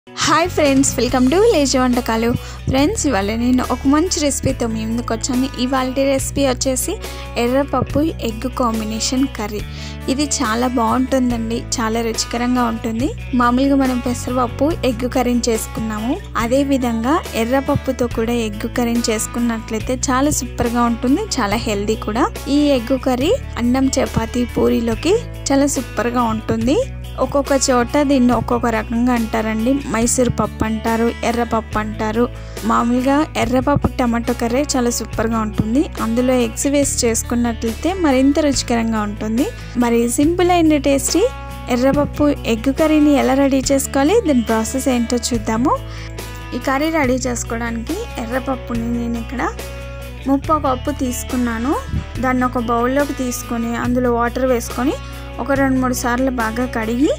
hi friends welcome to village వంటకాలు friends ఇవాళ నేను ఒక మంచి రెసిపీతో మీ ముందుకు వచ్చాను ఇవాళ రెసిపీ వచ్చేసి ఎర్రపప్పు ఎగ్ కాంబినేషన్ కర్రీ ఇది చాలా బాగుంటుందండి చాలా రుచికరంగా ఉంటుంది మామూలుగా మనం పెసరపప్పు ఎగ్ కర్రీ చేసుకున్నాము అదే విధంగా ఎర్రపప్పుతో కూడా ఎగ్ కర్రీ చేసుకున్నట్లయితే చాలా సూపర్గా ఉంటుంది చాలా హెల్దీ కూడా ఈ ఎగ్ కర్రీ అన్నం చపాతీ పూరీలోకి చాలా సూపర్గా ఉంటుంది ఒక్కొక్క చోట దీన్ని ఒక్కొక్క రకంగా అంటారండి మైసూర్ పప్పు అంటారు ఎర్రపప్పు అంటారు మామూలుగా ఎర్రపప్పు టమాటో కర్రీ చాలా సూపర్గా ఉంటుంది అందులో ఎగ్స్ వేసి చేసుకున్నట్లయితే మరింత రుచికరంగా ఉంటుంది మరి సింపుల్ అండ్ టేస్టీ ఎర్రపప్పు ఎగ్ కర్రీని ఎలా రెడీ చేసుకోవాలి దీని ప్రాసెస్ ఏంటో చూద్దాము ఈ కర్రీ రెడీ చేసుకోవడానికి ఎర్రపప్పుని నేను ఇక్కడ ముప్ప కప్పు తీసుకున్నాను దాన్ని ఒక బౌల్లోకి తీసుకొని అందులో వాటర్ వేసుకొని ఒక రెండు మూడు సార్లు బాగా కడిగి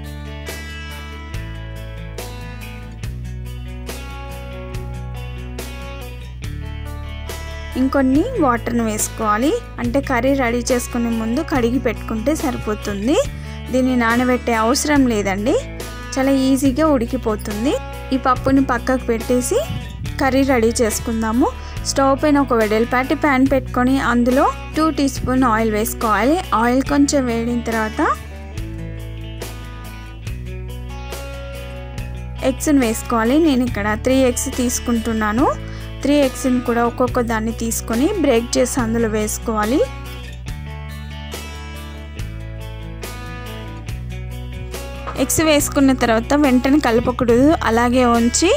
ఇంకొన్ని వాటర్ని వేసుకోవాలి అంటే కర్రీ రెడీ చేసుకునే ముందు కడిగి పెట్టుకుంటే సరిపోతుంది దీన్ని నానబెట్టే అవసరం లేదండి చాలా ఈజీగా ఉడికిపోతుంది ఈ పప్పుని పక్కకు పెట్టేసి కర్రీ రెడీ చేసుకుందాము స్టవ్ పైన ఒక వెడల్పాటి ప్యాన్ పెట్టుకొని అందులో టూ టీ స్పూన్ ఆయిల్ వేసుకోవాలి ఆయిల్ కొంచెం వేడిన తర్వాత ఎగ్స్ని వేసుకోవాలి నేను ఇక్కడ త్రీ ఎగ్స్ తీసుకుంటున్నాను త్రీ ఎగ్స్ని కూడా ఒక్కొక్క దాన్ని తీసుకొని బ్రేక్ చేసి అందులో వేసుకోవాలి ఎగ్స్ వేసుకున్న తర్వాత వెంటనే కలపకూడదు అలాగే ఉంచి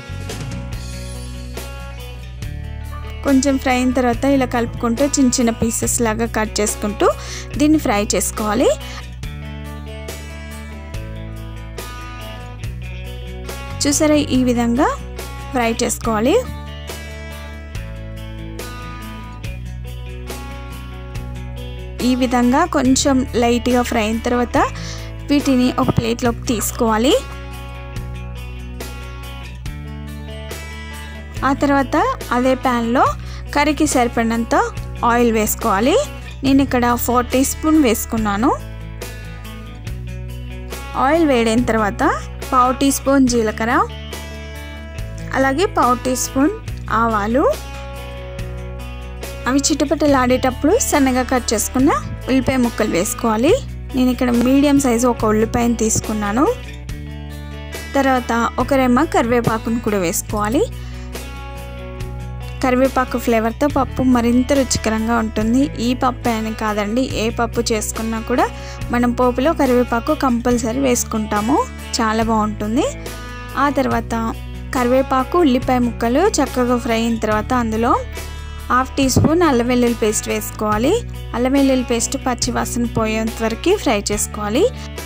కొంచెం ఫ్రై అయిన తర్వాత ఇలా కలుపుకుంటూ చిన్న చిన్న పీసెస్ లాగా కట్ చేసుకుంటూ దీన్ని ఫ్రై చేసుకోవాలి చూసారా ఈ విధంగా ఫ్రై చేసుకోవాలి ఈ విధంగా కొంచెం లైట్గా ఫ్రై అయిన తర్వాత వీటిని ఒక ప్లేట్లోకి తీసుకోవాలి ఆ తర్వాత అదే ప్యాన్లో కర్రీకి సరిపడినంత ఆయిల్ వేసుకోవాలి నేను ఇక్కడ ఫోర్ టీ స్పూన్ వేసుకున్నాను ఆయిల్ వేడైన తర్వాత పావు టీ స్పూన్ జీలకర్ర అలాగే పావు టీ స్పూన్ ఆవాలు అవి చిటపటలాడేటప్పుడు సన్నగా కట్ చేసుకున్న ఉల్లిపాయ ముక్కలు వేసుకోవాలి నేను ఇక్కడ మీడియం సైజు ఒక ఉల్లిపాయను తీసుకున్నాను తర్వాత ఒక రెమ్మ కరివేపాకును కూడా వేసుకోవాలి కరివేపాకు ఫ్లేవర్తో పప్పు మరింత రుచికరంగా ఉంటుంది ఈ పప్పు అని కాదండి ఏ పప్పు చేసుకున్నా కూడా మనం పోపులో కరివేపాకు కంపల్సరీ వేసుకుంటాము చాలా బాగుంటుంది ఆ తర్వాత కరివేపాకు ఉల్లిపాయ ముక్కలు చక్కగా ఫ్రై అయిన తర్వాత అందులో హాఫ్ టీ స్పూన్ అల్లం వెల్లుల్లి పేస్ట్ వేసుకోవాలి అల్లం వెల్లుల్లి పేస్ట్ పచ్చి వాసన పోయేంత వరకు ఫ్రై చేసుకోవాలి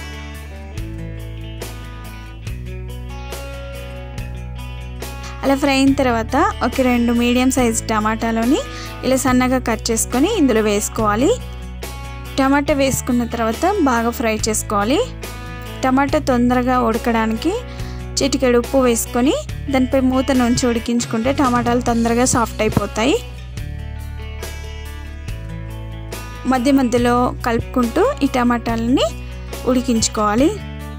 అలా ఫ్రై అయిన తర్వాత ఒక రెండు మీడియం సైజ్ టమాటాలని ఇలా సన్నగా కట్ చేసుకొని ఇందులో వేసుకోవాలి టమాటా వేసుకున్న తర్వాత బాగా ఫ్రై చేసుకోవాలి టమాటా తొందరగా ఉడకడానికి చిటికెడు ఉప్పు వేసుకొని దానిపై మూత నుంచి ఉడికించుకుంటే టమాటాలు తొందరగా సాఫ్ట్ అయిపోతాయి మధ్య మధ్యలో కలుపుకుంటూ ఈ టమాటాలని ఉడికించుకోవాలి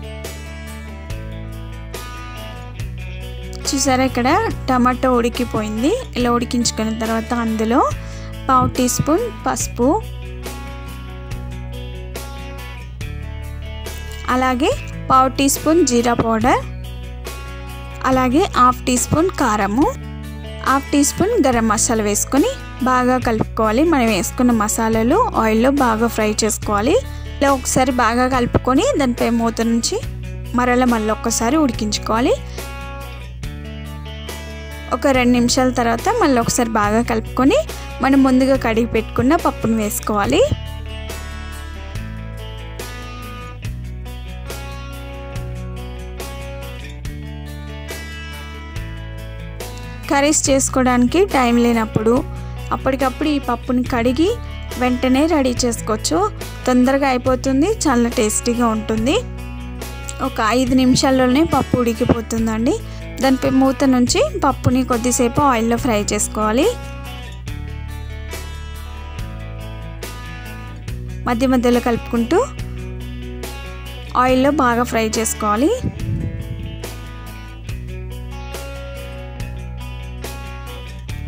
చూసారా ఇక్కడ టమాటో ఉడికిపోయింది ఇలా ఉడికించుకున్న తర్వాత అందులో పావు టీ స్పూన్ పసుపు అలాగే పావు టీ స్పూన్ జీరా పౌడర్ అలాగే హాఫ్ టీ స్పూన్ కారము half teaspoon garam masala వేసుకొని బాగా కలుపుకోవాలి మనం వేసుకున్న మసాలాలు ఆయిల్లో బాగా ఫ్రై చేసుకోవాలి ఇలా ఒకసారి బాగా కలుపుకొని దానిపై మూత నుంచి మరల మళ్ళీ ఒక్కసారి ఉడికించుకోవాలి ఒక రెండు నిమిషాల తర్వాత మళ్ళీ ఒకసారి బాగా కలుపుకొని మనం ముందుగా కడిగి పెట్టుకున్న పప్పును వేసుకోవాలి కర్రీస్ చేసుకోవడానికి టైం లేనప్పుడు అప్పటికప్పుడు ఈ పప్పుని కడిగి వెంటనే రెడీ చేసుకోవచ్చు తొందరగా అయిపోతుంది చాలా టేస్టీగా ఉంటుంది ఒక ఐదు నిమిషాల్లోనే పప్పు ఉడికిపోతుందండి దానిపై మూత నుంచి పప్పుని కొద్దిసేపు ఆయిల్లో ఫ్రై చేసుకోవాలి మధ్య మధ్యలో కలుపుకుంటూ ఆయిల్లో బాగా ఫ్రై చేసుకోవాలి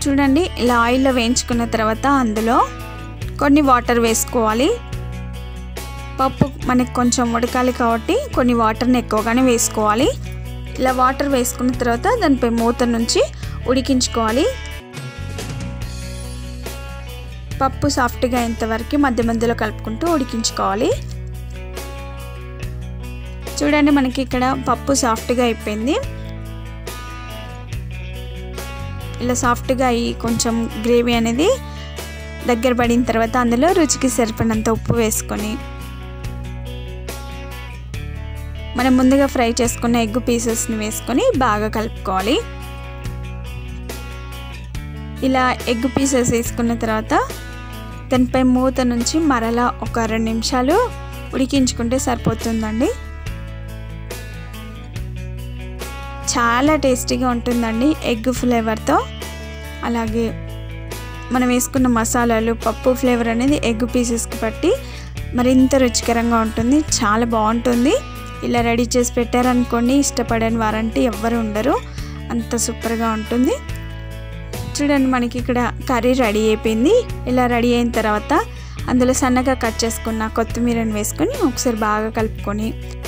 చూడండి ఇలా ఆయిల్లో వేయించుకున్న తర్వాత అందులో కొన్ని వాటర్ వేసుకోవాలి పప్పు మనకి కొంచెం ఉడకాలి కాబట్టి కొన్ని వాటర్ని ఎక్కువగానే వేసుకోవాలి ఇలా వాటర్ వేసుకున్న తర్వాత దానిపై మూత నుంచి ఉడికించుకోవాలి పప్పు సాఫ్ట్గా అయ్యేంతవరకు మధ్య మధ్యలో కలుపుకుంటూ ఉడికించుకోవాలి చూడండి మనకి ఇక్కడ పప్పు సాఫ్ట్గా అయిపోయింది ఇలా సాఫ్ట్గా అయ్యి కొంచెం గ్రేవీ అనేది దగ్గర పడిన తర్వాత అందులో రుచికి సరిపడినంత ఉప్పు వేసుకొని మనం ముందుగా ఫ్రై చేసుకున్న ఎగ్ పీసెస్ని వేసుకొని బాగా కలుపుకోవాలి ఇలా ఎగ్ పీసెస్ వేసుకున్న తర్వాత దానిపై మూత నుంచి మరలా ఒక రెండు నిమిషాలు ఉడికించుకుంటే సరిపోతుందండి చాలా టేస్టీగా ఉంటుందండి ఎగ్ ఫ్లేవర్తో అలాగే మనం వేసుకున్న మసాలాలు పప్పు ఫ్లేవర్ అనేది ఎగ్ పీసెస్కి పట్టి మరింత రుచికరంగా ఉంటుంది చాలా బాగుంటుంది ఇలా రెడీ చేసి పెట్టారనుకోండి ఇష్టపడని వారంటే ఎవ్వరు ఉండరు అంత సూపర్గా ఉంటుంది చూడండి మనకి ఇక్కడ కర్రీ రెడీ అయిపోయింది ఇలా రెడీ అయిన తర్వాత అందులో సన్నగా కట్ చేసుకున్న కొత్తిమీరని వేసుకొని ఒకసారి బాగా కలుపుకొని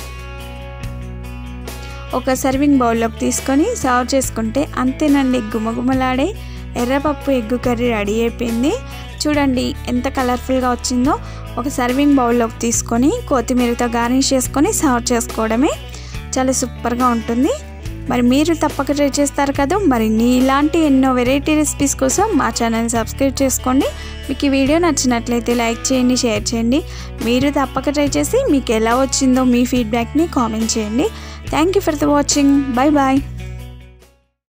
ఒక సర్వింగ్ బౌల్లోకి తీసుకొని సర్వ్ చేసుకుంటే అంతేనండి గుమగుమలాడే ఎర్రపప్పు ఎగ్గు కర్రీ రెడీ అయిపోయింది చూడండి ఎంత కలర్ఫుల్గా వచ్చిందో ఒక సర్వింగ్ బౌల్లోకి తీసుకొని కొత్తిమీరతో గార్నిష్ చేసుకొని సర్వ్ చేసుకోవడమే చాలా సూపర్గా ఉంటుంది మరి మీరు తప్పక ట్రై చేస్తారు కదా మరి నీ ఇలాంటి ఎన్నో వెరైటీ రెసిపీస్ కోసం మా ఛానల్ సబ్స్క్రైబ్ చేసుకోండి మీకు ఈ వీడియో నచ్చినట్లయితే లైక్ చేయండి షేర్ చేయండి మీరు తప్పక ట్రై చేసి మీకు ఎలా వచ్చిందో మీ ఫీడ్బ్యాక్ని కామెంట్ చేయండి thank you for the watching bye bye